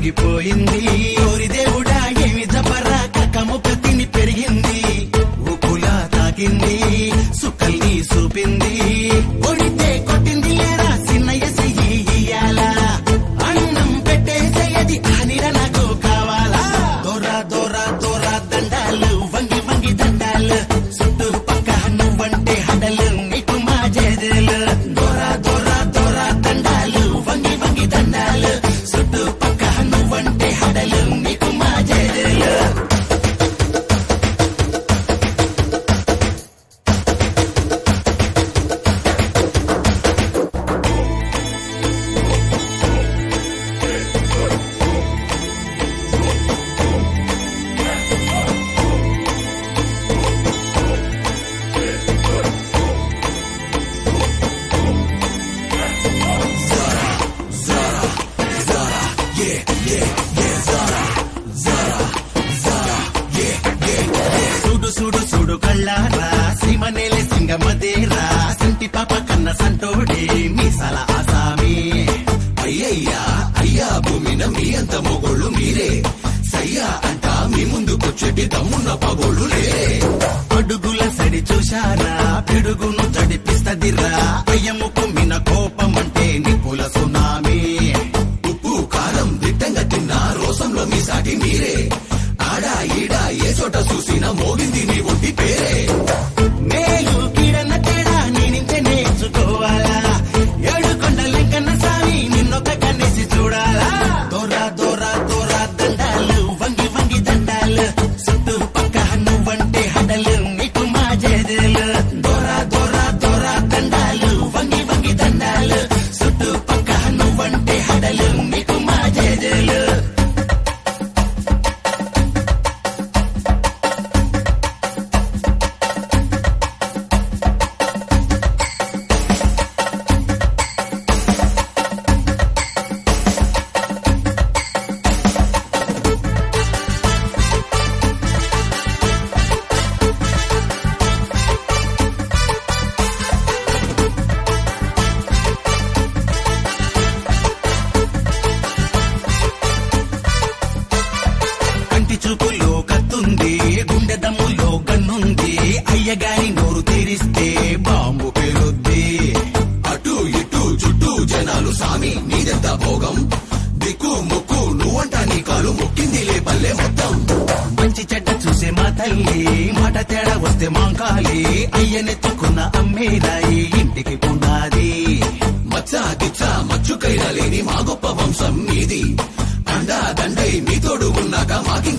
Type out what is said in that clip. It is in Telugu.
ఆగిపోయింది ఓరి దేవుడా ఏమి జబరా కక్కముక్క తిని పెరిగింది ఉప్పులా తాకింది సుక్కల్ని చూపింది కొడితే కొట్టింది లేరా చిన్నయ్య చెయ్యి ఇయ్యాలా అన్నం పెట్టేసేయది ఆనిర నాకు కావాలా దొర దొర దొర దండాలు వంగి వంగి దండాలు చుట్టూ పక్క నువ్వంటే హడలు నీకు మా జేజేలు దొర దొర దొర దండాలు వంగి వంగి దండాలు చుట్టూ పక్క నువ్వంటే హడలు నీకు మా జేజేలు చూడు చూడు చూడు కళ్ళారా శ్రీమనేలే సింగమదేరా సంటి పాప కన్న సంటోడే మీసాల ఆసామి అయ్యయ్యా అయ్యా భూమిన మీ అంత మొగోళ్ళు మీరే సయ్యా అంట మీ ముందుకొచ్చేటి దమ్మున్న పగోళ్ళు లేరే అడుగుల సడి చూశారా పిడుగును తడిపిస్తదిరా అయ్యము కుమ్మిన కోపం అంటే నిపుల సునామీ ఉప్పు కారం దిట్టంగా తిన్న రోసంలో మీ సాటి మీరే ఆడా ఈడా ఏ చోట చూసినా మోగింది మీ ఒంటి పేరే మేలు కీడన్న తేడా నేనింతే నేర్చుకోవాలా ఏడు కొండ లెక్కన్న సామి నిన్నొక కన్నేసి చూడాలా దొర దొర దొర దండాలు వంగి వంగి దండాలు చుట్టూ పక్క నువ్వంటే హడలు నీకు మా జేజేలు దొర దొర దొర దండాలు వంగి వంగి దండాలు చుట్టూ పక్క నువ్వంటే హడలు నీకు మా జేజేలు కంటి చూపులో కత్తుంది గుండె దమ్ములో గన్నుంది అయ్యగారి నోరు తెరిస్తే బాంబు పేరుద్ది అటు ఇటు చుట్టూ జనాలు సామి నీదెంత భోగం దిక్కు ముక్కు నువ్వంట నీ కాలు మొక్కిందిలే పల్లె మొత్తం మంచి చెడ్డ చూసే మా తల్లి మాట తేడా వస్తే మాంకాలి అయ్యనెత్తుకున్న అమ్మేరాయి ఇంటికి పునాది మచ్చ గిచ్చ మచ్చుకైనా లేని మా గొప్ప వంశం మీది అండా దండై మీ తోడు ఉన్నాక మాకింక